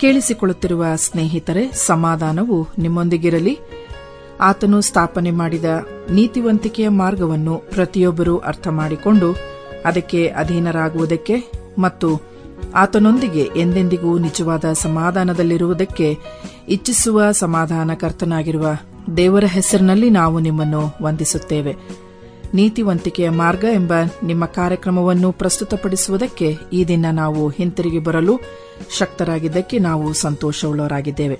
ಕೇಳಿಸಿಕೊಳ್ಳುತ್ತಿರುವ ಸ್ನೇಹಿತರೆ ಸಮಾಧಾನವು ನಿಮ್ಮೊಂದಿಗಿರಲಿ ಆತನು ಸ್ಥಾಪನೆ ಮಾಡಿದ ನೀತಿವಂತಿಕೆಯ ಮಾರ್ಗವನ್ನು ಪ್ರತಿಯೊಬ್ಬರೂ ಅರ್ಥ ಮಾಡಿಕೊಂಡು ಅದಕ್ಕೆ ಅಧೀನರಾಗುವುದಕ್ಕೆ ಮತ್ತು ಆತನೊಂದಿಗೆ ಎಂದೆಂದಿಗೂ ನಿಜವಾದ ಸಮಾಧಾನದಲ್ಲಿರುವುದಕ್ಕೆ ಇಚ್ಛಿಸುವ ಸಮಾಧಾನಕರ್ತನಾಗಿರುವ ದೇವರ ಹೆಸರಿನಲ್ಲಿ ನಾವು ನಿಮ್ಮನ್ನು ವಂದಿಸುತ್ತೇವೆ ನೀತಿವಂತಿಕೆಯ ಮಾರ್ಗ ಎಂಬ ನಿಮ್ಮ ಕಾರ್ಯಕ್ರಮವನ್ನು ಪ್ರಸ್ತುತಪಡಿಸುವುದಕ್ಕೆ ಈ ದಿನ ನಾವು ಹಿಂತಿರುಗಿ ಬರಲು ಶಕ್ತರಾಗಿದ್ದಕ್ಕೆ ನಾವು ಸಂತೋಷವುಳ್ಳವರಾಗಿದ್ದೇವೆ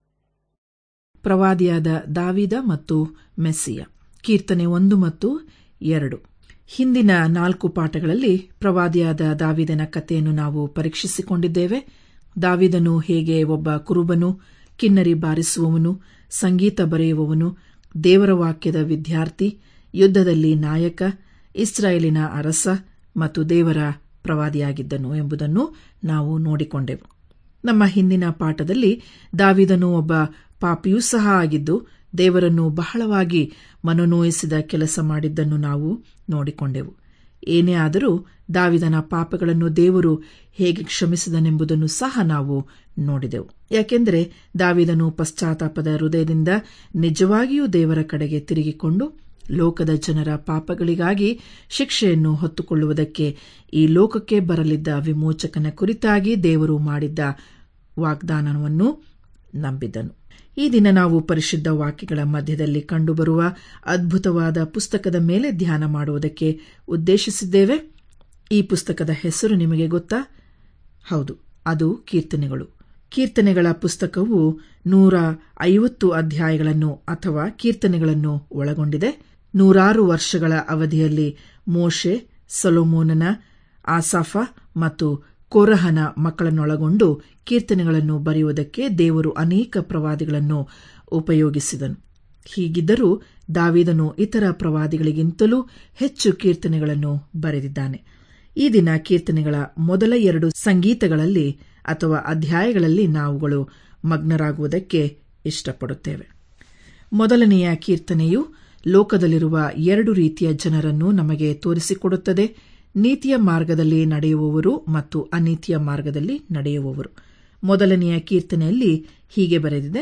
ಪ್ರವಾದಿಯಾದ ದಾವಿದ ಮತ್ತು ಮೆಸ್ಸಿಯ ಕೀರ್ತನೆ ಒಂದು ಮತ್ತು ಎರಡು ಹಿಂದಿನ ನಾಲ್ಕು ಪಾಠಗಳಲ್ಲಿ ಪ್ರವಾದಿಯಾದ ದಾವಿದನ ಕಥೆಯನ್ನು ನಾವು ಪರೀಕ್ಷಿಸಿಕೊಂಡಿದ್ದೇವೆ ದಾವಿದನು ಹೇಗೆ ಒಬ್ಬ ಕುರುಬನು ಕಿನ್ನರಿ ಬಾರಿಸುವವನು ಸಂಗೀತ ಬರೆಯುವವನು ದೇವರ ವಾಕ್ಯದ ವಿದ್ಯಾರ್ಥಿ ಯುದ್ಧದಲ್ಲಿ ನಾಯಕ ಇಸ್ರಾಯೇಲಿನ ಅರಸ ಮತ್ತು ದೇವರ ಪ್ರವಾದಿಯಾಗಿದ್ದನು ಎಂಬುದನ್ನು ನಾವು ನೋಡಿಕೊಂಡೆವು ನಮ್ಮ ಹಿಂದಿನ ಪಾಠದಲ್ಲಿ ದಾವಿದನು ಒಬ್ಬ ಪಾಪಿಯೂ ಸಹ ಆಗಿದ್ದು ದೇವರನ್ನು ಬಹಳವಾಗಿ ಮನನೋಯಿಸಿದ ಕೆಲಸ ಮಾಡಿದ್ದನ್ನು ನಾವು ನೋಡಿಕೊಂಡೆವು ಏನೇ ಆದರೂ ದಾವಿದನ ಪಾಪಗಳನ್ನು ದೇವರು ಹೇಗೆ ಕ್ಷಮಿಸಿದನೆಂಬುದನ್ನು ಸಹ ನಾವು ನೋಡಿದೆವು ಯಾಕೆಂದರೆ ದಾವಿದನು ಪಶ್ಚಾತ್ತಾಪದ ಹೃದಯದಿಂದ ನಿಜವಾಗಿಯೂ ದೇವರ ಕಡೆಗೆ ತಿರುಗಿಕೊಂಡು ಲೋಕದ ಜನರ ಪಾಪಗಳಿಗಾಗಿ ಶಿಕ್ಷೆಯನ್ನು ಹೊತ್ತುಕೊಳ್ಳುವುದಕ್ಕೆ ಈ ಲೋಕಕ್ಕೆ ಬರಲಿದ್ದ ವಿಮೋಚಕನ ಕುರಿತಾಗಿ ದೇವರು ಮಾಡಿದ್ದ ವಾಗ್ದಾನವನ್ನು ನಂಬಿದ್ದನು ಈ ದಿನ ನಾವು ಪರಿಶುದ್ಧ ವಾಕ್ಯಗಳ ಮಧ್ಯದಲ್ಲಿ ಕಂಡುಬರುವ ಅದ್ಭುತವಾದ ಪುಸ್ತಕದ ಮೇಲೆ ಧ್ಯಾನ ಮಾಡುವುದಕ್ಕೆ ಉದ್ದೇಶಿಸಿದ್ದೇವೆ ಈ ಪುಸ್ತಕದ ಹೆಸರು ನಿಮಗೆ ಗೊತ್ತಾ ಹೌದು ಅದು ಕೀರ್ತನೆಗಳು ಕೀರ್ತನೆಗಳ ಪುಸ್ತಕವು ನೂರ ಐವತ್ತು ಅಧ್ಯಾಯಗಳನ್ನು ಅಥವಾ ಕೀರ್ತನೆಗಳನ್ನು ಒಳಗೊಂಡಿದೆ ನೂರಾರು ವರ್ಷಗಳ ಅವಧಿಯಲ್ಲಿ ಮೋಶೆ ಸೊಲೋಮೋನನ ಆಸಾಫ ಮತ್ತು ಕೋರಹನ ಮಕ್ಕಳನ್ನೊಳಗೊಂಡು ಕೀರ್ತನೆಗಳನ್ನು ಬರೆಯುವುದಕ್ಕೆ ದೇವರು ಅನೇಕ ಪ್ರವಾದಿಗಳನ್ನು ಉಪಯೋಗಿಸಿದನು ಹೀಗಿದ್ದರೂ ದಾವಿದನು ಇತರ ಪ್ರವಾದಿಗಳಿಗಿಂತಲೂ ಹೆಚ್ಚು ಕೀರ್ತನೆಗಳನ್ನು ಬರೆದಿದ್ದಾನೆ ಈ ದಿನ ಕೀರ್ತನೆಗಳ ಮೊದಲ ಎರಡು ಸಂಗೀತಗಳಲ್ಲಿ ಅಥವಾ ಅಧ್ಯಾಯಗಳಲ್ಲಿ ನಾವುಗಳು ಮಗ್ನರಾಗುವುದಕ್ಕೆ ಇಷ್ಟಪಡುತ್ತೇವೆ ಮೊದಲನೆಯ ಕೀರ್ತನೆಯು ಲೋಕದಲ್ಲಿರುವ ಎರಡು ರೀತಿಯ ಜನರನ್ನು ನಮಗೆ ತೋರಿಸಿಕೊಡುತ್ತದೆ ನೀತಿಯ ಮಾರ್ಗದಲ್ಲಿ ನಡೆಯುವವರು ಮತ್ತು ಅನೀತಿಯ ಮಾರ್ಗದಲ್ಲಿ ನಡೆಯುವವರು ಮೊದಲನೆಯ ಕೀರ್ತನೆಯಲ್ಲಿ ಹೀಗೆ ಬರೆದಿದೆ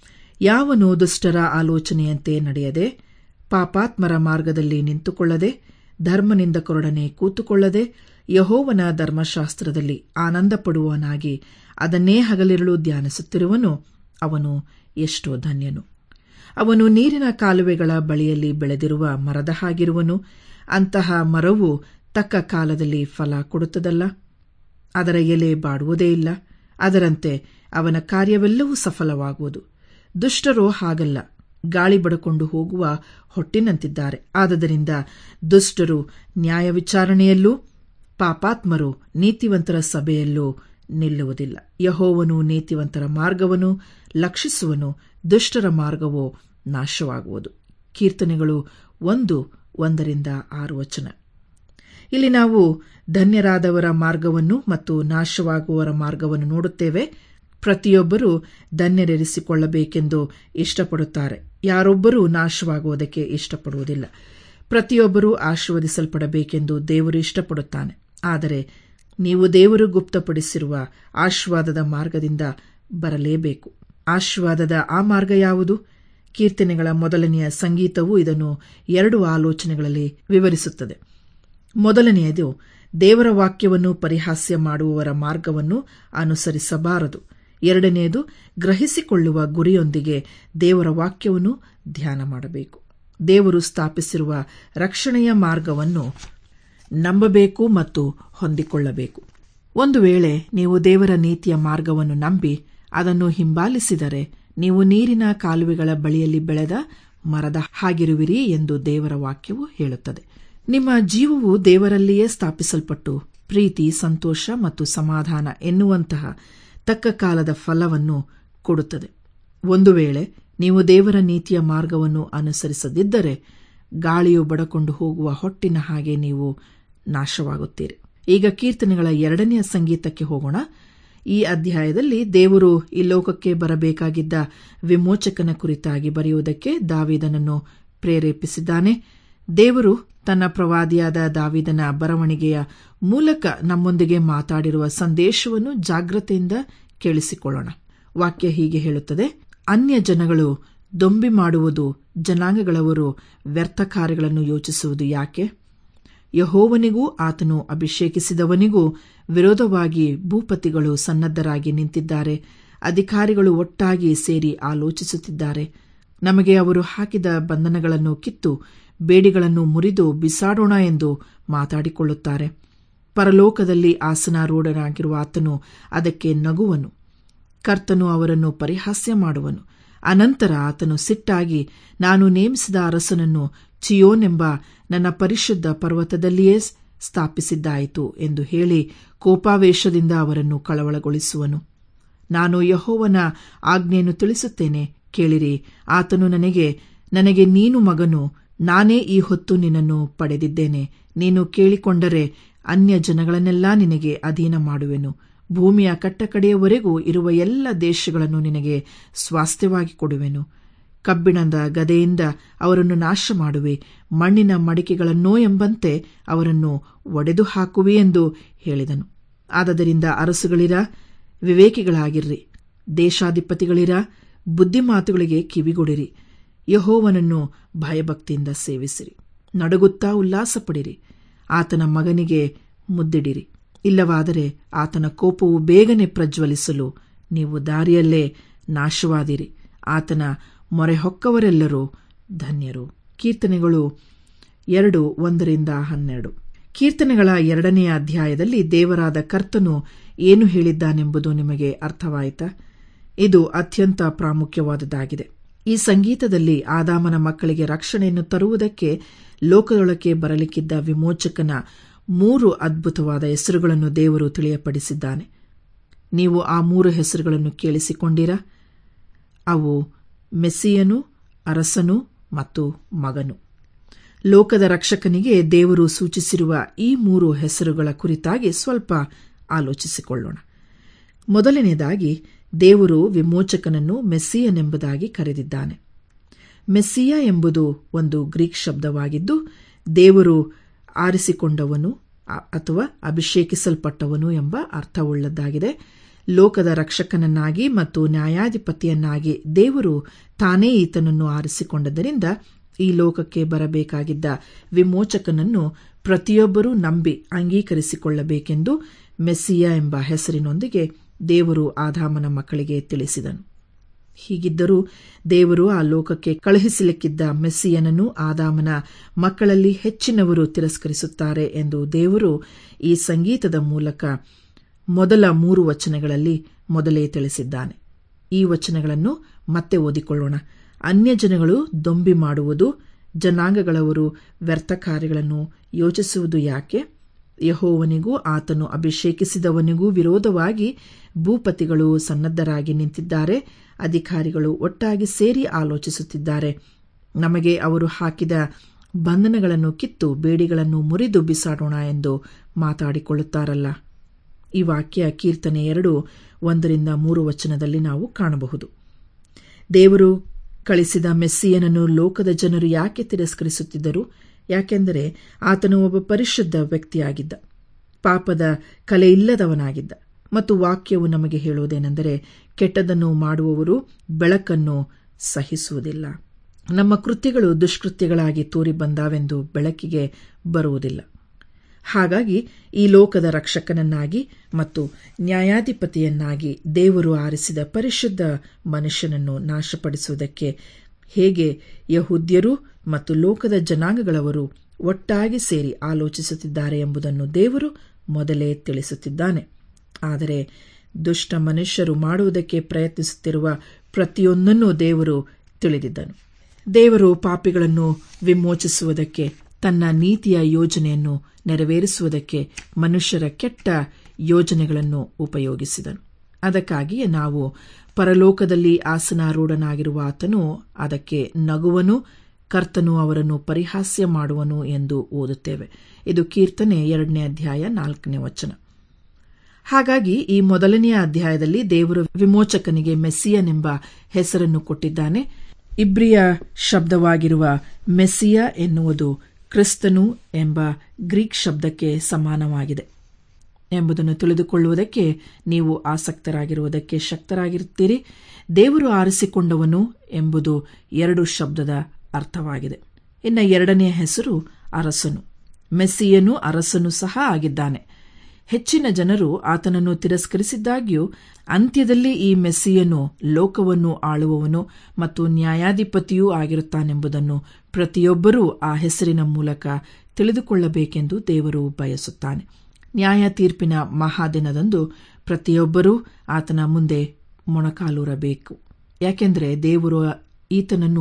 ಯಾವನು ದುಷ್ಟರ ಆಲೋಚನೆಯಂತೆ ನಡೆಯದೆ ಪಾಪಾತ್ಮರ ಮಾರ್ಗದಲ್ಲಿ ನಿಂತುಕೊಳ್ಳದೆ ಧರ್ಮನಿಂದಕರೊಡನೆ ಕೂತುಕೊಳ್ಳದೆ ಯಹೋವನ ಧರ್ಮಶಾಸ್ತ್ರದಲ್ಲಿ ಆನಂದಪಡುವವನಾಗಿ ಅದನ್ನೇ ಹಗಲಿರುಳು ಧ್ಯಾನಿಸುತ್ತಿರುವನು ಅವನು ಎಷ್ಟೋ ಧನ್ಯನು ಅವನು ನೀರಿನ ಕಾಲುವೆಗಳ ಬಳಿಯಲ್ಲಿ ಬೆಳೆದಿರುವ ಮರದ ಹಾಗಿರುವನು ಅಂತಹ ಮರವು ತಕ್ಕ ಕಾಲದಲ್ಲಿ ಫಲ ಕೊಡುತ್ತದಲ್ಲ ಅದರ ಎಲೆ ಬಾಡುವುದೇ ಇಲ್ಲ ಅದರಂತೆ ಅವನ ಕಾರ್ಯವೆಲ್ಲವೂ ಸಫಲವಾಗುವುದು ದುಷ್ಟರು ಹಾಗಲ್ಲ ಗಾಳಿ ಬಡಕೊಂಡು ಹೋಗುವ ಹೊಟ್ಟಿನಂತಿದ್ದಾರೆ ಆದ್ದರಿಂದ ದುಷ್ಟರು ನ್ಯಾಯ ವಿಚಾರಣೆಯಲ್ಲೂ ಪಾಪಾತ್ಮರು ನೀತಿವಂತರ ಸಭೆಯಲ್ಲೂ ನಿಲ್ಲುವುದಿಲ್ಲ ಯಹೋವನು ನೀತಿವಂತರ ಮಾರ್ಗವನ್ನು ಲಕ್ಷಿಸುವನು ದುಷ್ಟರ ಮಾರ್ಗವೋ ನಾಶವಾಗುವುದು ಕೀರ್ತನೆಗಳು ಒಂದು ಒಂದರಿಂದ ಆರು ವಚನ ಇಲ್ಲಿ ನಾವು ಧನ್ಯರಾದವರ ಮಾರ್ಗವನ್ನು ಮತ್ತು ನಾಶವಾಗುವವರ ಮಾರ್ಗವನ್ನು ನೋಡುತ್ತೇವೆ ಪ್ರತಿಯೊಬ್ಬರೂ ಧನ್ಯರೆನಿಸಿಕೊಳ್ಳಬೇಕೆಂದು ಇಷ್ಟಪಡುತ್ತಾರೆ ಯಾರೊಬ್ಬರೂ ನಾಶವಾಗುವುದಕ್ಕೆ ಇಷ್ಟಪಡುವುದಿಲ್ಲ ಪ್ರತಿಯೊಬ್ಬರೂ ಆಶೀರ್ವದಿಸಲ್ಪಡಬೇಕೆಂದು ದೇವರು ಇಷ್ಟಪಡುತ್ತಾನೆ ಆದರೆ ನೀವು ದೇವರು ಗುಪ್ತಪಡಿಸಿರುವ ಆಶೀರ್ವಾದದ ಮಾರ್ಗದಿಂದ ಬರಲೇಬೇಕು ಆಶೀರ್ವಾದದ ಆ ಮಾರ್ಗ ಯಾವುದು ಕೀರ್ತನೆಗಳ ಮೊದಲನೆಯ ಸಂಗೀತವು ಇದನ್ನು ಎರಡು ಆಲೋಚನೆಗಳಲ್ಲಿ ವಿವರಿಸುತ್ತದೆ ಮೊದಲನೆಯದು ದೇವರ ವಾಕ್ಯವನ್ನು ಪರಿಹಾಸ್ಯ ಮಾಡುವವರ ಮಾರ್ಗವನ್ನು ಅನುಸರಿಸಬಾರದು ಎರಡನೆಯದು ಗ್ರಹಿಸಿಕೊಳ್ಳುವ ಗುರಿಯೊಂದಿಗೆ ದೇವರ ವಾಕ್ಯವನ್ನು ಧ್ಯಾನ ಮಾಡಬೇಕು ದೇವರು ಸ್ಥಾಪಿಸಿರುವ ರಕ್ಷಣೆಯ ಮಾರ್ಗವನ್ನು ನಂಬಬೇಕು ಮತ್ತು ಹೊಂದಿಕೊಳ್ಳಬೇಕು ಒಂದು ವೇಳೆ ನೀವು ದೇವರ ನೀತಿಯ ಮಾರ್ಗವನ್ನು ನಂಬಿ ಅದನ್ನು ಹಿಂಬಾಲಿಸಿದರೆ ನೀವು ನೀರಿನ ಕಾಲುವೆಗಳ ಬಳಿಯಲ್ಲಿ ಬೆಳೆದ ಮರದ ಹಾಗಿರುವಿರಿ ಎಂದು ದೇವರ ವಾಕ್ಯವು ಹೇಳುತ್ತದೆ ನಿಮ್ಮ ಜೀವವು ದೇವರಲ್ಲಿಯೇ ಸ್ಥಾಪಿಸಲ್ಪಟ್ಟು ಪ್ರೀತಿ ಸಂತೋಷ ಮತ್ತು ಸಮಾಧಾನ ಎನ್ನುವಂತಹ ತಕ್ಕ ಕಾಲದ ಫಲವನ್ನು ಕೊಡುತ್ತದೆ ಒಂದು ವೇಳೆ ನೀವು ದೇವರ ನೀತಿಯ ಮಾರ್ಗವನ್ನು ಅನುಸರಿಸದಿದ್ದರೆ ಗಾಳಿಯು ಬಡಕೊಂಡು ಹೋಗುವ ಹೊಟ್ಟಿನ ಹಾಗೆ ನೀವು ನಾಶವಾಗುತ್ತೀರಿ ಈಗ ಕೀರ್ತನೆಗಳ ಎರಡನೆಯ ಸಂಗೀತಕ್ಕೆ ಹೋಗೋಣ ಈ ಅಧ್ಯಾಯದಲ್ಲಿ ದೇವರು ಈ ಲೋಕಕ್ಕೆ ಬರಬೇಕಾಗಿದ್ದ ವಿಮೋಚಕನ ಕುರಿತಾಗಿ ಬರೆಯುವುದಕ್ಕೆ ದಾವಿದನನ್ನು ಪ್ರೇರೇಪಿಸಿದ್ದಾನೆ ದೇವರು ತನ್ನ ಪ್ರವಾದಿಯಾದ ದಾವಿದನ ಬರವಣಿಗೆಯ ಮೂಲಕ ನಮ್ಮೊಂದಿಗೆ ಮಾತಾಡಿರುವ ಸಂದೇಶವನ್ನು ಜಾಗ್ರತೆಯಿಂದ ಕೇಳಿಸಿಕೊಳ್ಳೋಣ ವಾಕ್ಯ ಹೀಗೆ ಹೇಳುತ್ತದೆ ಅನ್ಯ ಜನಗಳು ದೊಂಬಿ ಮಾಡುವುದು ಜನಾಂಗಗಳವರು ವ್ಯರ್ಥ ಕಾರ್ಯಗಳನ್ನು ಯೋಚಿಸುವುದು ಯಾಕೆ ಯಹೋವನಿಗೂ ಆತನು ಅಭಿಷೇಕಿಸಿದವನಿಗೂ ವಿರೋಧವಾಗಿ ಭೂಪತಿಗಳು ಸನ್ನದ್ಧರಾಗಿ ನಿಂತಿದ್ದಾರೆ ಅಧಿಕಾರಿಗಳು ಒಟ್ಟಾಗಿ ಸೇರಿ ಆಲೋಚಿಸುತ್ತಿದ್ದಾರೆ ನಮಗೆ ಅವರು ಹಾಕಿದ ಬಂಧನಗಳನ್ನು ಕಿತ್ತು ಬೇಡಿಗಳನ್ನು ಮುರಿದು ಬಿಸಾಡೋಣ ಎಂದು ಮಾತಾಡಿಕೊಳ್ಳುತ್ತಾರೆ ಪರಲೋಕದಲ್ಲಿ ಆಸನಾರೂಢನಾಗಿರುವ ಆತನು ಅದಕ್ಕೆ ನಗುವನು ಕರ್ತನು ಅವರನ್ನು ಪರಿಹಾಸ್ಯ ಮಾಡುವನು ಅನಂತರ ಆತನು ಸಿಟ್ಟಾಗಿ ನಾನು ನೇಮಿಸಿದ ಅರಸನನ್ನು ಚಿಯೋನೆಂಬ ನನ್ನ ಪರಿಶುದ್ಧ ಪರ್ವತದಲ್ಲಿಯೇ ಸ್ಥಾಪಿಸಿದ್ದಾಯಿತು ಎಂದು ಹೇಳಿ ಕೋಪಾವೇಶದಿಂದ ಅವರನ್ನು ಕಳವಳಗೊಳಿಸುವನು ನಾನು ಯಹೋವನ ಆಜ್ಞೆಯನ್ನು ತಿಳಿಸುತ್ತೇನೆ ಕೇಳಿರಿ ಆತನು ನನಗೆ ನನಗೆ ನೀನು ಮಗನು ನಾನೇ ಈ ಹೊತ್ತು ನಿನ್ನನ್ನು ಪಡೆದಿದ್ದೇನೆ ನೀನು ಕೇಳಿಕೊಂಡರೆ ಅನ್ಯ ಜನಗಳನ್ನೆಲ್ಲ ನಿನಗೆ ಅಧೀನ ಮಾಡುವೆನು ಭೂಮಿಯ ಕಟ್ಟಕಡೆಯವರೆಗೂ ಇರುವ ಎಲ್ಲ ದೇಶಗಳನ್ನು ನಿನಗೆ ಸ್ವಾಸ್ಥ್ಯವಾಗಿ ಕೊಡುವೆನು ಕಬ್ಬಿಣದ ಗದೆಯಿಂದ ಅವರನ್ನು ನಾಶ ಮಾಡುವೆ ಮಣ್ಣಿನ ಮಡಿಕೆಗಳನ್ನೋ ಎಂಬಂತೆ ಅವರನ್ನು ಒಡೆದು ಹಾಕುವೆ ಎಂದು ಹೇಳಿದನು ಆದದರಿಂದ ಅರಸುಗಳಿರ ವಿವೇಕಿಗಳಾಗಿರ್ರಿ ದೇಶಾಧಿಪತಿಗಳಿರ ಬುದ್ಧಿಮಾತುಗಳಿಗೆ ಕಿವಿಗೊಡಿರಿ ಯಹೋವನನ್ನು ಭಯಭಕ್ತಿಯಿಂದ ಸೇವಿಸಿರಿ ನಡುಗುತ್ತಾ ಉಲ್ಲಾಸಪಡಿರಿ ಆತನ ಮಗನಿಗೆ ಮುದ್ದಿಡಿರಿ ಇಲ್ಲವಾದರೆ ಆತನ ಕೋಪವು ಬೇಗನೆ ಪ್ರಜ್ವಲಿಸಲು ನೀವು ದಾರಿಯಲ್ಲೇ ನಾಶವಾದಿರಿ ಆತನ ಮೊರೆ ಹೊಕ್ಕವರೆಲ್ಲರೂ ಧನ್ಯರು ಕೀರ್ತನೆಗಳು ಎರಡು ಒಂದರಿಂದ ಹನ್ನೆರಡು ಕೀರ್ತನೆಗಳ ಎರಡನೆಯ ಅಧ್ಯಾಯದಲ್ಲಿ ದೇವರಾದ ಕರ್ತನು ಏನು ಹೇಳಿದ್ದಾನೆಂಬುದು ನಿಮಗೆ ಅರ್ಥವಾಯಿತಾ ಇದು ಅತ್ಯಂತ ಪ್ರಾಮುಖ್ಯವಾದುದಾಗಿದೆ ಈ ಸಂಗೀತದಲ್ಲಿ ಆದಾಮನ ಮಕ್ಕಳಿಗೆ ರಕ್ಷಣೆಯನ್ನು ತರುವುದಕ್ಕೆ ಲೋಕದೊಳಕ್ಕೆ ಬರಲಿಕ್ಕಿದ್ದ ವಿಮೋಚಕನ ಮೂರು ಅದ್ಭುತವಾದ ಹೆಸರುಗಳನ್ನು ದೇವರು ತಿಳಿಯಪಡಿಸಿದ್ದಾನೆ ನೀವು ಆ ಮೂರು ಹೆಸರುಗಳನ್ನು ಕೇಳಿಸಿಕೊಂಡಿರಾ ಅವು ಮೆಸ್ಸಿಯನು ಅರಸನು ಮತ್ತು ಮಗನು ಲೋಕದ ರಕ್ಷಕನಿಗೆ ದೇವರು ಸೂಚಿಸಿರುವ ಈ ಮೂರು ಹೆಸರುಗಳ ಕುರಿತಾಗಿ ಸ್ವಲ್ಪ ಆಲೋಚಿಸಿಕೊಳ್ಳೋಣ ಮೊದಲನೆಯದಾಗಿ ದೇವರು ವಿಮೋಚಕನನ್ನು ಮೆಸ್ಸಿಯನೆಂಬುದಾಗಿ ಕರೆದಿದ್ದಾನೆ ಮೆಸ್ಸಿಯ ಎಂಬುದು ಒಂದು ಗ್ರೀಕ್ ಶಬ್ದವಾಗಿದ್ದು ದೇವರು ಆರಿಸಿಕೊಂಡವನು ಅಥವಾ ಅಭಿಷೇಕಿಸಲ್ಪಟ್ಟವನು ಎಂಬ ಅರ್ಥವುಳ್ಳದ್ದಾಗಿದೆ ಲೋಕದ ರಕ್ಷಕನನ್ನಾಗಿ ಮತ್ತು ನ್ಯಾಯಾಧಿಪತಿಯನ್ನಾಗಿ ದೇವರು ತಾನೇ ಈತನನ್ನು ಆರಿಸಿಕೊಂಡದರಿಂದ ಈ ಲೋಕಕ್ಕೆ ಬರಬೇಕಾಗಿದ್ದ ವಿಮೋಚಕನನ್ನು ಪ್ರತಿಯೊಬ್ಬರೂ ನಂಬಿ ಅಂಗೀಕರಿಸಿಕೊಳ್ಳಬೇಕೆಂದು ಮೆಸ್ಸಿಯ ಎಂಬ ಹೆಸರಿನೊಂದಿಗೆ ದೇವರು ಆದಾಮನ ಮಕ್ಕಳಿಗೆ ತಿಳಿಸಿದನು ಹೀಗಿದ್ದರೂ ದೇವರು ಆ ಲೋಕಕ್ಕೆ ಕಳುಹಿಸಲಿಕ್ಕಿದ್ದ ಮೆಸ್ಸಿಯನನ್ನು ಆದಾಮನ ಮಕ್ಕಳಲ್ಲಿ ಹೆಚ್ಚಿನವರು ತಿರಸ್ಕರಿಸುತ್ತಾರೆ ಎಂದು ದೇವರು ಈ ಸಂಗೀತದ ಮೂಲಕ ಮೊದಲ ಮೂರು ವಚನಗಳಲ್ಲಿ ಮೊದಲೇ ತಿಳಿಸಿದ್ದಾನೆ ಈ ವಚನಗಳನ್ನು ಮತ್ತೆ ಓದಿಕೊಳ್ಳೋಣ ಅನ್ಯ ಜನಗಳು ದೊಂಬಿ ಮಾಡುವುದು ಜನಾಂಗಗಳವರು ವ್ಯರ್ಥ ಕಾರ್ಯಗಳನ್ನು ಯೋಚಿಸುವುದು ಯಾಕೆ ಯಹೋವನಿಗೂ ಆತನು ಅಭಿಷೇಕಿಸಿದವನಿಗೂ ವಿರೋಧವಾಗಿ ಭೂಪತಿಗಳು ಸನ್ನದ್ಧರಾಗಿ ನಿಂತಿದ್ದಾರೆ ಅಧಿಕಾರಿಗಳು ಒಟ್ಟಾಗಿ ಸೇರಿ ಆಲೋಚಿಸುತ್ತಿದ್ದಾರೆ ನಮಗೆ ಅವರು ಹಾಕಿದ ಬಂಧನಗಳನ್ನು ಕಿತ್ತು ಬೇಡಿಗಳನ್ನು ಮುರಿದು ಬಿಸಾಡೋಣ ಎಂದು ಮಾತಾಡಿಕೊಳ್ಳುತ್ತಾರಲ್ಲ ಈ ವಾಕ್ಯ ಕೀರ್ತನೆ ಎರಡು ಒಂದರಿಂದ ಮೂರು ವಚನದಲ್ಲಿ ನಾವು ಕಾಣಬಹುದು ದೇವರು ಕಳಿಸಿದ ಮೆಸ್ಸಿಯನನ್ನು ಲೋಕದ ಜನರು ಯಾಕೆ ತಿರಸ್ಕರಿಸುತ್ತಿದ್ದರು ಯಾಕೆಂದರೆ ಆತನು ಒಬ್ಬ ಪರಿಶುದ್ಧ ವ್ಯಕ್ತಿಯಾಗಿದ್ದ ಪಾಪದ ಕಲೆಯಿಲ್ಲದವನಾಗಿದ್ದ ಮತ್ತು ವಾಕ್ಯವು ನಮಗೆ ಹೇಳುವುದೇನೆಂದರೆ ಕೆಟ್ಟದನ್ನು ಮಾಡುವವರು ಬೆಳಕನ್ನು ಸಹಿಸುವುದಿಲ್ಲ ನಮ್ಮ ಕೃತ್ಯಗಳು ದುಷ್ಕೃತ್ಯಗಳಾಗಿ ತೋರಿ ಬಂದಾವೆಂದು ಬೆಳಕಿಗೆ ಬರುವುದಿಲ್ಲ ಹಾಗಾಗಿ ಈ ಲೋಕದ ರಕ್ಷಕನನ್ನಾಗಿ ಮತ್ತು ನ್ಯಾಯಾಧಿಪತಿಯನ್ನಾಗಿ ದೇವರು ಆರಿಸಿದ ಪರಿಶುದ್ಧ ಮನುಷ್ಯನನ್ನು ನಾಶಪಡಿಸುವುದಕ್ಕೆ ಹೇಗೆ ಯಹೂದ್ಯರು ಮತ್ತು ಲೋಕದ ಜನಾಂಗಗಳವರು ಒಟ್ಟಾಗಿ ಸೇರಿ ಆಲೋಚಿಸುತ್ತಿದ್ದಾರೆ ಎಂಬುದನ್ನು ದೇವರು ಮೊದಲೇ ತಿಳಿಸುತ್ತಿದ್ದಾನೆ ಆದರೆ ದುಷ್ಟ ಮನುಷ್ಯರು ಮಾಡುವುದಕ್ಕೆ ಪ್ರಯತ್ನಿಸುತ್ತಿರುವ ಪ್ರತಿಯೊಂದನ್ನು ದೇವರು ತಿಳಿದಿದ್ದನು ದೇವರು ಪಾಪಿಗಳನ್ನು ವಿಮೋಚಿಸುವುದಕ್ಕೆ ತನ್ನ ನೀತಿಯ ಯೋಜನೆಯನ್ನು ನೆರವೇರಿಸುವುದಕ್ಕೆ ಮನುಷ್ಯರ ಕೆಟ್ಟ ಯೋಜನೆಗಳನ್ನು ಉಪಯೋಗಿಸಿದನು ಅದಕ್ಕಾಗಿಯೇ ನಾವು ಪರಲೋಕದಲ್ಲಿ ಆಸನಾರೂಢನಾಗಿರುವ ಆತನು ಅದಕ್ಕೆ ನಗುವನು ಕರ್ತನು ಅವರನ್ನು ಪರಿಹಾಸ್ಯ ಮಾಡುವನು ಎಂದು ಓದುತ್ತೇವೆ ಇದು ಕೀರ್ತನೆ ಎರಡನೇ ಅಧ್ಯಾಯ ನಾಲ್ಕನೇ ವಚನ ಹಾಗಾಗಿ ಈ ಮೊದಲನೆಯ ಅಧ್ಯಾಯದಲ್ಲಿ ದೇವರು ವಿಮೋಚಕನಿಗೆ ಮೆಸ್ಸಿಯನೆಂಬ ಹೆಸರನ್ನು ಕೊಟ್ಟಿದ್ದಾನೆ ಇಬ್ರಿಯ ಶಬ್ದವಾಗಿರುವ ಮೆಸ್ಸಿಯ ಎನ್ನುವುದು ಕ್ರಿಸ್ತನು ಎಂಬ ಗ್ರೀಕ್ ಶಬ್ದಕ್ಕೆ ಸಮಾನವಾಗಿದೆ ಎಂಬುದನ್ನು ತಿಳಿದುಕೊಳ್ಳುವುದಕ್ಕೆ ನೀವು ಆಸಕ್ತರಾಗಿರುವುದಕ್ಕೆ ಶಕ್ತರಾಗಿರುತ್ತೀರಿ ದೇವರು ಆರಿಸಿಕೊಂಡವನು ಎಂಬುದು ಎರಡು ಶಬ್ದದ ಅರ್ಥವಾಗಿದೆ ಇನ್ನು ಎರಡನೆಯ ಹೆಸರು ಅರಸನು ಮೆಸ್ಸಿಯನು ಅರಸನು ಸಹ ಆಗಿದ್ದಾನೆ ಹೆಚ್ಚಿನ ಜನರು ಆತನನ್ನು ತಿರಸ್ಕರಿಸಿದ್ದಾಗ್ಯೂ ಅಂತ್ಯದಲ್ಲಿ ಈ ಮೆಸ್ಸಿಯನು ಲೋಕವನ್ನು ಆಳುವವನು ಮತ್ತು ನ್ಯಾಯಾಧಿಪತಿಯೂ ಆಗಿರುತ್ತಾನೆಂಬುದನ್ನು ಪ್ರತಿಯೊಬ್ಬರೂ ಆ ಹೆಸರಿನ ಮೂಲಕ ತಿಳಿದುಕೊಳ್ಳಬೇಕೆಂದು ದೇವರು ಬಯಸುತ್ತಾನೆ ನ್ಯಾಯ ತೀರ್ಪಿನ ಮಹಾದಿನದಂದು ಪ್ರತಿಯೊಬ್ಬರೂ ಆತನ ಮುಂದೆ ಮೊಣಕಾಲೂರಬೇಕು ಯಾಕೆಂದರೆ ದೇವರು ಈತನನ್ನು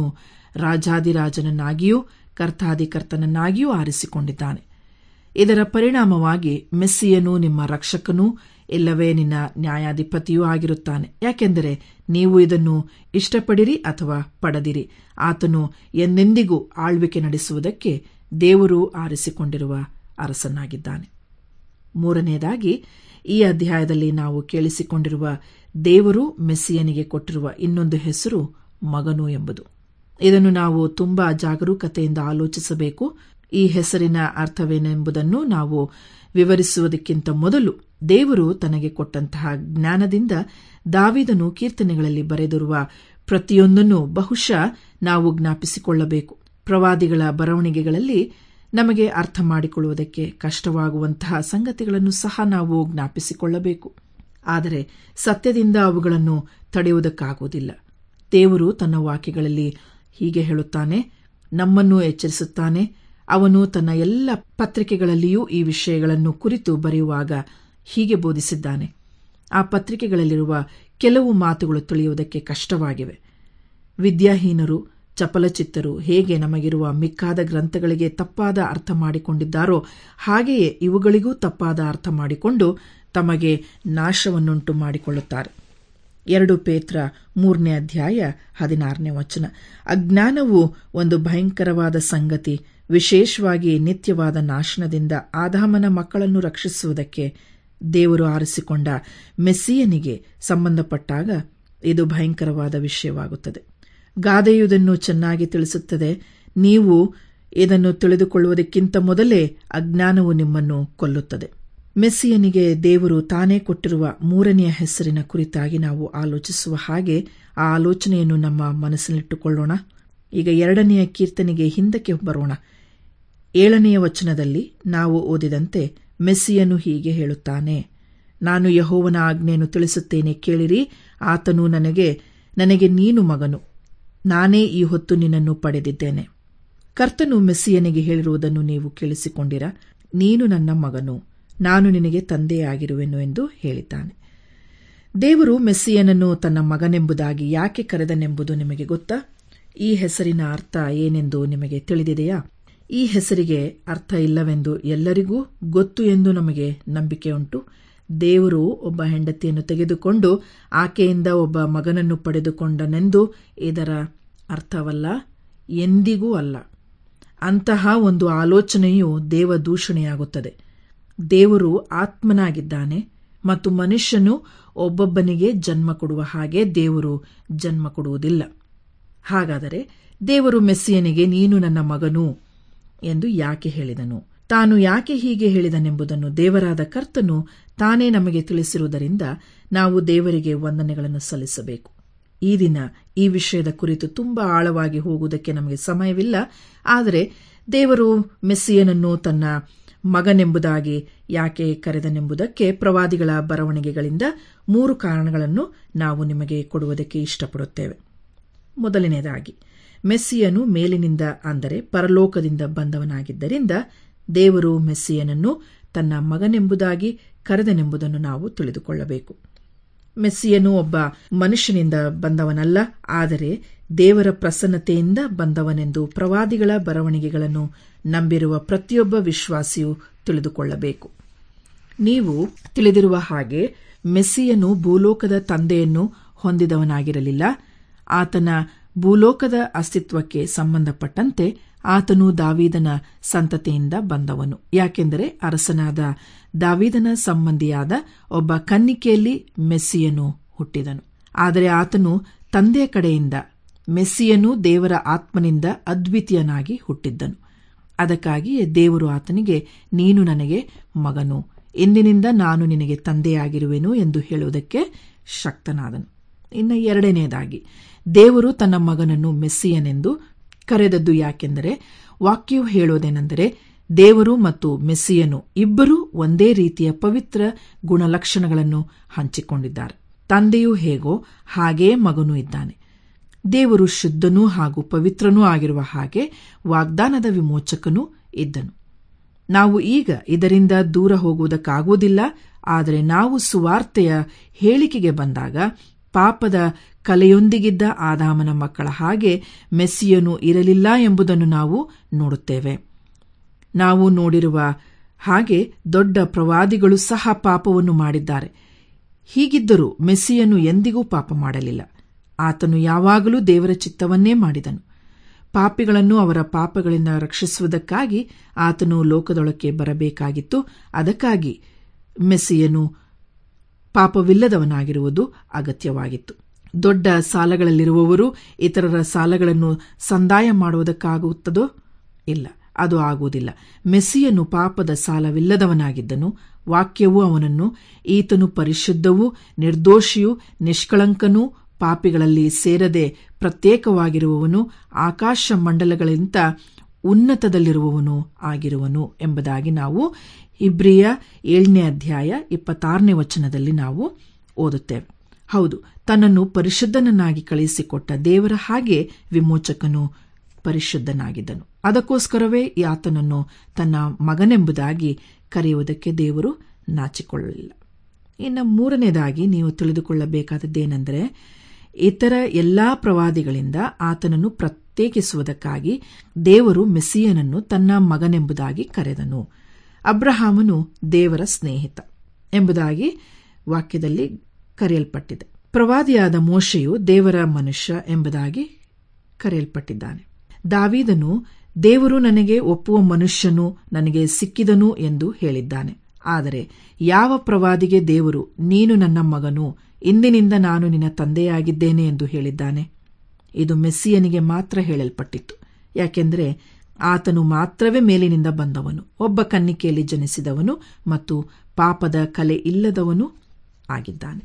ರಾಜಾದಿರಾಜನನ್ನಾಗಿಯೂ ಕರ್ತಾದಿಕರ್ತನನ್ನಾಗಿಯೂ ಆರಿಸಿಕೊಂಡಿದ್ದಾನೆ ಇದರ ಪರಿಣಾಮವಾಗಿ ಮೆಸ್ಸಿಯನು ನಿಮ್ಮ ರಕ್ಷಕನೂ ಇಲ್ಲವೇ ನಿನ್ನ ನ್ಯಾಯಾಧಿಪತಿಯೂ ಆಗಿರುತ್ತಾನೆ ಯಾಕೆಂದರೆ ನೀವು ಇದನ್ನು ಇಷ್ಟಪಡಿರಿ ಅಥವಾ ಪಡೆದಿರಿ ಆತನು ಎಂದೆಂದಿಗೂ ಆಳ್ವಿಕೆ ನಡೆಸುವುದಕ್ಕೆ ದೇವರು ಆರಿಸಿಕೊಂಡಿರುವ ಅರಸನಾಗಿದ್ದಾನೆ ಮೂರನೆಯದಾಗಿ ಈ ಅಧ್ಯಾಯದಲ್ಲಿ ನಾವು ಕೇಳಿಸಿಕೊಂಡಿರುವ ದೇವರು ಮೆಸ್ಸಿಯನಿಗೆ ಕೊಟ್ಟಿರುವ ಇನ್ನೊಂದು ಹೆಸರು ಮಗನು ಎಂಬುದು ಇದನ್ನು ನಾವು ತುಂಬಾ ಜಾಗರೂಕತೆಯಿಂದ ಆಲೋಚಿಸಬೇಕು ಈ ಹೆಸರಿನ ಅರ್ಥವೇನೆಂಬುದನ್ನು ನಾವು ವಿವರಿಸುವುದಕ್ಕಿಂತ ಮೊದಲು ದೇವರು ತನಗೆ ಕೊಟ್ಟಂತಹ ಜ್ಞಾನದಿಂದ ದಾವಿದನು ಕೀರ್ತನೆಗಳಲ್ಲಿ ಬರೆದಿರುವ ಪ್ರತಿಯೊಂದನ್ನು ಬಹುಶಃ ನಾವು ಜ್ಞಾಪಿಸಿಕೊಳ್ಳಬೇಕು ಪ್ರವಾದಿಗಳ ಬರವಣಿಗೆಗಳಲ್ಲಿ ನಮಗೆ ಅರ್ಥ ಮಾಡಿಕೊಳ್ಳುವುದಕ್ಕೆ ಕಷ್ಟವಾಗುವಂತಹ ಸಂಗತಿಗಳನ್ನು ಸಹ ನಾವು ಜ್ಞಾಪಿಸಿಕೊಳ್ಳಬೇಕು ಆದರೆ ಸತ್ಯದಿಂದ ಅವುಗಳನ್ನು ತಡೆಯುವುದಕ್ಕಾಗುವುದಿಲ್ಲ ದೇವರು ತನ್ನ ವಾಕ್ಯಗಳಲ್ಲಿ ಹೀಗೆ ಹೇಳುತ್ತಾನೆ ನಮ್ಮನ್ನು ಎಚ್ಚರಿಸುತ್ತಾನೆ ಅವನು ತನ್ನ ಎಲ್ಲ ಪತ್ರಿಕೆಗಳಲ್ಲಿಯೂ ಈ ವಿಷಯಗಳನ್ನು ಕುರಿತು ಬರೆಯುವಾಗ ಹೀಗೆ ಬೋಧಿಸಿದ್ದಾನೆ ಆ ಪತ್ರಿಕೆಗಳಲ್ಲಿರುವ ಕೆಲವು ಮಾತುಗಳು ತಿಳಿಯುವುದಕ್ಕೆ ಕಷ್ಟವಾಗಿವೆ ವಿದ್ಯಾಹೀನರು ಚಪಲಚಿತ್ತರು ಹೇಗೆ ನಮಗಿರುವ ಮಿಕ್ಕಾದ ಗ್ರಂಥಗಳಿಗೆ ತಪ್ಪಾದ ಅರ್ಥ ಮಾಡಿಕೊಂಡಿದ್ದಾರೋ ಹಾಗೆಯೇ ಇವುಗಳಿಗೂ ತಪ್ಪಾದ ಅರ್ಥ ಮಾಡಿಕೊಂಡು ತಮಗೆ ನಾಶವನ್ನುಂಟು ಮಾಡಿಕೊಳ್ಳುತ್ತಾರೆ ಎರಡು ಪೇತ್ರ ಮೂರನೇ ಅಧ್ಯಾಯ ಹದಿನಾರನೇ ವಚನ ಅಜ್ಞಾನವು ಒಂದು ಭಯಂಕರವಾದ ಸಂಗತಿ ವಿಶೇಷವಾಗಿ ನಿತ್ಯವಾದ ನಾಶನದಿಂದ ಆದಾಮನ ಮಕ್ಕಳನ್ನು ರಕ್ಷಿಸುವುದಕ್ಕೆ ದೇವರು ಆರಿಸಿಕೊಂಡ ಮೆಸ್ಸಿಯನಿಗೆ ಸಂಬಂಧಪಟ್ಟಾಗ ಇದು ಭಯಂಕರವಾದ ವಿಷಯವಾಗುತ್ತದೆ ಗಾದೆಯುವುದನ್ನು ಚೆನ್ನಾಗಿ ತಿಳಿಸುತ್ತದೆ ನೀವು ಇದನ್ನು ತಿಳಿದುಕೊಳ್ಳುವುದಕ್ಕಿಂತ ಮೊದಲೇ ಅಜ್ಞಾನವು ನಿಮ್ಮನ್ನು ಕೊಲ್ಲುತ್ತದೆ ಮೆಸ್ಸಿಯನಿಗೆ ದೇವರು ತಾನೇ ಕೊಟ್ಟಿರುವ ಮೂರನೆಯ ಹೆಸರಿನ ಕುರಿತಾಗಿ ನಾವು ಆಲೋಚಿಸುವ ಹಾಗೆ ಆ ಆಲೋಚನೆಯನ್ನು ನಮ್ಮ ಮನಸ್ಸಿನಲ್ಲಿಟ್ಟುಕೊಳ್ಳೋಣ ಈಗ ಎರಡನೆಯ ಕೀರ್ತನೆಗೆ ಹಿಂದಕ್ಕೆ ಬರೋಣ ಏಳನೆಯ ವಚನದಲ್ಲಿ ನಾವು ಓದಿದಂತೆ ಮೆಸ್ಸಿಯನು ಹೀಗೆ ಹೇಳುತ್ತಾನೆ ನಾನು ಯಹೋವನ ಆಜ್ಞೆಯನ್ನು ತಿಳಿಸುತ್ತೇನೆ ಕೇಳಿರಿ ಆತನು ನನಗೆ ನನಗೆ ನೀನು ಮಗನು ನಾನೇ ಈ ಹೊತ್ತು ನಿನ್ನನ್ನು ಪಡೆದಿದ್ದೇನೆ ಕರ್ತನು ಮೆಸ್ಸಿಯನಿಗೆ ಹೇಳಿರುವುದನ್ನು ನೀವು ಕೇಳಿಸಿಕೊಂಡಿರ ನೀನು ನನ್ನ ಮಗನು ನಾನು ನಿನಗೆ ತಂದೆಯಾಗಿರುವೆನು ಎಂದು ಹೇಳಿದ್ದಾನೆ ದೇವರು ಮೆಸ್ಸಿಯನನ್ನು ತನ್ನ ಮಗನೆಂಬುದಾಗಿ ಯಾಕೆ ಕರೆದನೆಂಬುದು ನಿಮಗೆ ಗೊತ್ತಾ ಈ ಹೆಸರಿನ ಅರ್ಥ ಏನೆಂದು ನಿಮಗೆ ತಿಳಿದಿದೆಯಾ ಈ ಹೆಸರಿಗೆ ಅರ್ಥ ಇಲ್ಲವೆಂದು ಎಲ್ಲರಿಗೂ ಗೊತ್ತು ಎಂದು ನಮಗೆ ನಂಬಿಕೆಯುಂಟು ದೇವರು ಒಬ್ಬ ಹೆಂಡತಿಯನ್ನು ತೆಗೆದುಕೊಂಡು ಆಕೆಯಿಂದ ಒಬ್ಬ ಮಗನನ್ನು ಪಡೆದುಕೊಂಡನೆಂದು ಇದರ ಅರ್ಥವಲ್ಲ ಎಂದಿಗೂ ಅಲ್ಲ ಅಂತಹ ಒಂದು ಆಲೋಚನೆಯು ದೇವದೂಷಣೆಯಾಗುತ್ತದೆ ದೇವರು ಆತ್ಮನಾಗಿದ್ದಾನೆ ಮತ್ತು ಮನುಷ್ಯನು ಒಬ್ಬೊಬ್ಬನಿಗೆ ಜನ್ಮ ಕೊಡುವ ಹಾಗೆ ದೇವರು ಜನ್ಮ ಕೊಡುವುದಿಲ್ಲ ಹಾಗಾದರೆ ದೇವರು ಮೆಸ್ಸಿಯನಿಗೆ ನೀನು ನನ್ನ ಮಗನು ಎಂದು ಯಾಕೆ ಹೇಳಿದನು ತಾನು ಯಾಕೆ ಹೀಗೆ ಹೇಳಿದನೆಂಬುದನ್ನು ದೇವರಾದ ಕರ್ತನು ತಾನೇ ನಮಗೆ ತಿಳಿಸಿರುವುದರಿಂದ ನಾವು ದೇವರಿಗೆ ವಂದನೆಗಳನ್ನು ಸಲ್ಲಿಸಬೇಕು ಈ ದಿನ ಈ ವಿಷಯದ ಕುರಿತು ತುಂಬಾ ಆಳವಾಗಿ ಹೋಗುವುದಕ್ಕೆ ನಮಗೆ ಸಮಯವಿಲ್ಲ ಆದರೆ ದೇವರು ಮೆಸ್ಸಿಯನನ್ನು ತನ್ನ ಮಗನೆಂಬುದಾಗಿ ಯಾಕೆ ಕರೆದನೆಂಬುದಕ್ಕೆ ಪ್ರವಾದಿಗಳ ಬರವಣಿಗೆಗಳಿಂದ ಮೂರು ಕಾರಣಗಳನ್ನು ನಾವು ನಿಮಗೆ ಕೊಡುವುದಕ್ಕೆ ಇಷ್ಟಪಡುತ್ತೇವೆ ಮೊದಲನೇದಾಗಿ ಮೆಸ್ಸಿಯನು ಮೇಲಿನಿಂದ ಅಂದರೆ ಪರಲೋಕದಿಂದ ಬಂದವನಾಗಿದ್ದರಿಂದ ದೇವರು ಮೆಸ್ಸಿಯನನ್ನು ತನ್ನ ಮಗನೆಂಬುದಾಗಿ ಕರೆದನೆಂಬುದನ್ನು ನಾವು ತಿಳಿದುಕೊಳ್ಳಬೇಕು ಮೆಸ್ಸಿಯನು ಒಬ್ಬ ಮನುಷ್ಯನಿಂದ ಬಂದವನಲ್ಲ ಆದರೆ ದೇವರ ಪ್ರಸನ್ನತೆಯಿಂದ ಬಂದವನೆಂದು ಪ್ರವಾದಿಗಳ ಬರವಣಿಗೆಗಳನ್ನು ನಂಬಿರುವ ಪ್ರತಿಯೊಬ್ಬ ವಿಶ್ವಾಸಿಯೂ ತಿಳಿದುಕೊಳ್ಳಬೇಕು ನೀವು ತಿಳಿದಿರುವ ಹಾಗೆ ಮೆಸ್ಸಿಯನು ಭೂಲೋಕದ ತಂದೆಯನ್ನು ಹೊಂದಿದವನಾಗಿರಲಿಲ್ಲ ಆತನ ಭೂಲೋಕದ ಅಸ್ತಿತ್ವಕ್ಕೆ ಸಂಬಂಧಪಟ್ಟಂತೆ ಆತನು ದಾವೀದನ ಸಂತತಿಯಿಂದ ಬಂದವನು ಯಾಕೆಂದರೆ ಅರಸನಾದ ದಾವೀದನ ಸಂಬಂಧಿಯಾದ ಒಬ್ಬ ಕನ್ನಿಕೆಯಲ್ಲಿ ಮೆಸ್ಸಿಯನು ಹುಟ್ಟಿದನು ಆದರೆ ಆತನು ತಂದೆಯ ಕಡೆಯಿಂದ ಮೆಸ್ಸಿಯನು ದೇವರ ಆತ್ಮನಿಂದ ಅದ್ವಿತೀಯನಾಗಿ ಹುಟ್ಟಿದ್ದನು ಅದಕ್ಕಾಗಿಯೇ ದೇವರು ಆತನಿಗೆ ನೀನು ನನಗೆ ಮಗನು ಇಂದಿನಿಂದ ನಾನು ನಿನಗೆ ತಂದೆಯಾಗಿರುವೆನು ಎಂದು ಹೇಳುವುದಕ್ಕೆ ಶಕ್ತನಾದನು ಇನ್ನು ಎರಡನೆಯದಾಗಿ ದೇವರು ತನ್ನ ಮಗನನ್ನು ಮೆಸ್ಸಿಯನೆಂದು ಕರೆದದ್ದು ಯಾಕೆಂದರೆ ವಾಕ್ಯವು ಹೇಳುವುದೇನೆಂದರೆ ದೇವರು ಮತ್ತು ಮೆಸ್ಸಿಯನು ಇಬ್ಬರೂ ಒಂದೇ ರೀತಿಯ ಪವಿತ್ರ ಗುಣಲಕ್ಷಣಗಳನ್ನು ಹಂಚಿಕೊಂಡಿದ್ದಾರೆ ತಂದೆಯೂ ಹೇಗೋ ಹಾಗೇ ಮಗನೂ ಇದ್ದಾನೆ ದೇವರು ಶುದ್ಧನೂ ಹಾಗೂ ಪವಿತ್ರನೂ ಆಗಿರುವ ಹಾಗೆ ವಾಗ್ದಾನದ ವಿಮೋಚಕನೂ ಇದ್ದನು ನಾವು ಈಗ ಇದರಿಂದ ದೂರ ಹೋಗುವುದಕ್ಕಾಗುವುದಿಲ್ಲ ಆದರೆ ನಾವು ಸುವಾರ್ತೆಯ ಹೇಳಿಕೆಗೆ ಬಂದಾಗ ಪಾಪದ ಕಲೆಯೊಂದಿಗಿದ್ದ ಆದಾಮನ ಮಕ್ಕಳ ಹಾಗೆ ಮೆಸ್ಸಿಯನು ಇರಲಿಲ್ಲ ಎಂಬುದನ್ನು ನಾವು ನೋಡುತ್ತೇವೆ ನಾವು ನೋಡಿರುವ ಹಾಗೆ ದೊಡ್ಡ ಪ್ರವಾದಿಗಳು ಸಹ ಪಾಪವನ್ನು ಮಾಡಿದ್ದಾರೆ ಹೀಗಿದ್ದರೂ ಮೆಸ್ಸಿಯನು ಎಂದಿಗೂ ಪಾಪ ಮಾಡಲಿಲ್ಲ ಆತನು ಯಾವಾಗಲೂ ದೇವರ ಚಿತ್ತವನ್ನೇ ಮಾಡಿದನು ಪಾಪಿಗಳನ್ನು ಅವರ ಪಾಪಗಳಿಂದ ರಕ್ಷಿಸುವುದಕ್ಕಾಗಿ ಆತನು ಲೋಕದೊಳಕ್ಕೆ ಬರಬೇಕಾಗಿತ್ತು ಅದಕ್ಕಾಗಿ ಮೆಸ್ಸಿಯನು ಪಾಪವಿಲ್ಲದವನಾಗಿರುವುದು ಅಗತ್ಯವಾಗಿತ್ತು ದೊಡ್ಡ ಸಾಲಗಳಲ್ಲಿರುವವರು ಇತರರ ಸಾಲಗಳನ್ನು ಸಂದಾಯ ಮಾಡುವುದಕ್ಕಾಗುತ್ತದೋ ಇಲ್ಲ ಅದು ಆಗುವುದಿಲ್ಲ ಮೆಸ್ಸಿಯನು ಪಾಪದ ಸಾಲವಿಲ್ಲದವನಾಗಿದ್ದನು ವಾಕ್ಯವು ಅವನನ್ನು ಈತನು ಪರಿಶುದ್ಧವೂ ನಿರ್ದೋಷಿಯೂ ನಿಷ್ಕಳಂಕನೂ ಪಾಪಿಗಳಲ್ಲಿ ಸೇರದೆ ಪ್ರತ್ಯೇಕವಾಗಿರುವವನು ಆಕಾಶ ಮಂಡಲಗಳಿಂದ ಉನ್ನತದಲ್ಲಿರುವವನು ಆಗಿರುವನು ಎಂಬುದಾಗಿ ನಾವು ಇಬ್ರಿಯ ಏಳನೇ ಅಧ್ಯಾಯ ಇಪ್ಪತ್ತಾರನೇ ವಚನದಲ್ಲಿ ನಾವು ಓದುತ್ತೇವೆ ಹೌದು ತನ್ನನ್ನು ಪರಿಶುದ್ಧನನ್ನಾಗಿ ಕಳುಹಿಸಿಕೊಟ್ಟ ದೇವರ ಹಾಗೆ ವಿಮೋಚಕನು ಪರಿಶುದ್ಧನಾಗಿದ್ದನು ಅದಕ್ಕೋಸ್ಕರವೇ ಆತನನ್ನು ತನ್ನ ಮಗನೆಂಬುದಾಗಿ ಕರೆಯುವುದಕ್ಕೆ ದೇವರು ನಾಚಿಕೊಳ್ಳಲಿಲ್ಲ ಇನ್ನು ಮೂರನೇದಾಗಿ ನೀವು ತಿಳಿದುಕೊಳ್ಳಬೇಕಾದದ್ದೇನೆಂದರೆ ಇತರ ಎಲ್ಲಾ ಪ್ರವಾದಿಗಳಿಂದ ಆತನನ್ನು ಪ್ರತ್ಯೇಕಿಸುವುದಕ್ಕಾಗಿ ದೇವರು ಮೆಸ್ಸಿಯನನ್ನು ತನ್ನ ಮಗನೆಂಬುದಾಗಿ ಕರೆದನು ಅಬ್ರಹಾಮನು ದೇವರ ಸ್ನೇಹಿತ ಎಂಬುದಾಗಿ ವಾಕ್ಯದಲ್ಲಿ ಕರೆಯಲ್ಪಟ್ಟಿದೆ ಪ್ರವಾದಿಯಾದ ಮೋಶೆಯು ದೇವರ ಮನುಷ್ಯ ಎಂಬುದಾಗಿ ಕರೆಯಲ್ಪಟ್ಟಿದ್ದಾನೆ ದಾವೀದನು ದೇವರು ನನಗೆ ಒಪ್ಪುವ ಮನುಷ್ಯನು ನನಗೆ ಸಿಕ್ಕಿದನು ಎಂದು ಹೇಳಿದ್ದಾನೆ ಆದರೆ ಯಾವ ಪ್ರವಾದಿಗೆ ದೇವರು ನೀನು ನನ್ನ ಮಗನು ಇಂದಿನಿಂದ ನಾನು ನಿನ್ನ ತಂದೆಯಾಗಿದ್ದೇನೆ ಎಂದು ಹೇಳಿದ್ದಾನೆ ಇದು ಮೆಸ್ಸಿಯನಿಗೆ ಮಾತ್ರ ಹೇಳಲ್ಪಟ್ಟಿತ್ತು ಯಾಕೆಂದರೆ ಆತನು ಮಾತ್ರವೇ ಮೇಲಿನಿಂದ ಬಂದವನು ಒಬ್ಬ ಕನ್ನಿಕೆಯಲ್ಲಿ ಜನಿಸಿದವನು ಮತ್ತು ಪಾಪದ ಕಲೆ ಇಲ್ಲದವನು ಆಗಿದ್ದಾನೆ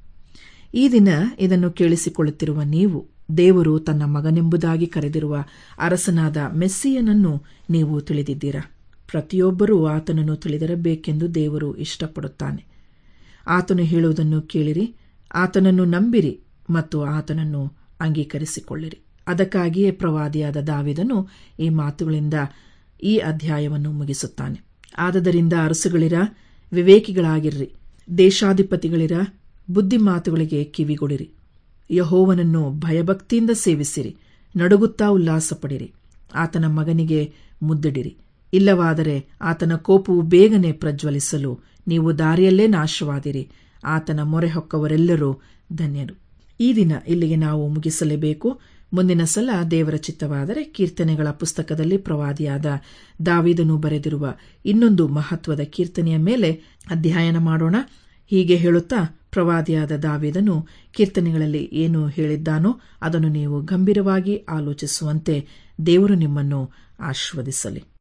ಈ ದಿನ ಇದನ್ನು ಕೇಳಿಸಿಕೊಳ್ಳುತ್ತಿರುವ ನೀವು ದೇವರು ತನ್ನ ಮಗನೆಂಬುದಾಗಿ ಕರೆದಿರುವ ಅರಸನಾದ ಮೆಸ್ಸಿಯನನ್ನು ನೀವು ತಿಳಿದಿದ್ದೀರಾ ಪ್ರತಿಯೊಬ್ಬರೂ ಆತನನ್ನು ತಿಳಿದಿರಬೇಕೆಂದು ದೇವರು ಇಷ್ಟಪಡುತ್ತಾನೆ ಆತನು ಹೇಳುವುದನ್ನು ಕೇಳಿರಿ ಆತನನ್ನು ನಂಬಿರಿ ಮತ್ತು ಆತನನ್ನು ಅಂಗೀಕರಿಸಿಕೊಳ್ಳಿರಿ ಅದಕ್ಕಾಗಿಯೇ ಪ್ರವಾದಿಯಾದ ದಾವಿದನು ಈ ಮಾತುಗಳಿಂದ ಈ ಅಧ್ಯಾಯವನ್ನು ಮುಗಿಸುತ್ತಾನೆ ಆದದರಿಂದ ಅರಸುಗಳಿರ ವಿವೇಕಿಗಳಾಗಿರ್ರಿ ದೇಶಾಧಿಪತಿಗಳಿರ ಬುದ್ಧಿ ಮಾತುಗಳಿಗೆ ಕಿವಿಗೊಡಿರಿ ಯಹೋವನನ್ನು ಭಯಭಕ್ತಿಯಿಂದ ಸೇವಿಸಿರಿ ನಡುಗುತ್ತಾ ಉಲ್ಲಾಸ ಪಡಿರಿ ಆತನ ಮಗನಿಗೆ ಮುದ್ದಿಡಿರಿ ಇಲ್ಲವಾದರೆ ಆತನ ಕೋಪವು ಬೇಗನೆ ಪ್ರಜ್ವಲಿಸಲು ನೀವು ದಾರಿಯಲ್ಲೇ ನಾಶವಾದಿರಿ ಆತನ ಮೊರೆ ಹೊಕ್ಕವರೆಲ್ಲರೂ ಧನ್ಯರು ಈ ದಿನ ಇಲ್ಲಿಗೆ ನಾವು ಮುಗಿಸಲೇಬೇಕು ಮುಂದಿನ ಸಲ ದೇವರ ಚಿತ್ತವಾದರೆ ಕೀರ್ತನೆಗಳ ಪುಸ್ತಕದಲ್ಲಿ ಪ್ರವಾದಿಯಾದ ದಾವಿದನು ಬರೆದಿರುವ ಇನ್ನೊಂದು ಮಹತ್ವದ ಕೀರ್ತನೆಯ ಮೇಲೆ ಅಧ್ಯಯನ ಮಾಡೋಣ ಹೀಗೆ ಹೇಳುತ್ತಾ ಪ್ರವಾದಿಯಾದ ದಾವಿದನು ಕೀರ್ತನೆಗಳಲ್ಲಿ ಏನು ಹೇಳಿದ್ದಾನೋ ಅದನ್ನು ನೀವು ಗಂಭೀರವಾಗಿ ಆಲೋಚಿಸುವಂತೆ ದೇವರು ನಿಮ್ಮನ್ನು ಆಶೀರ್ವದಿಸಲಿ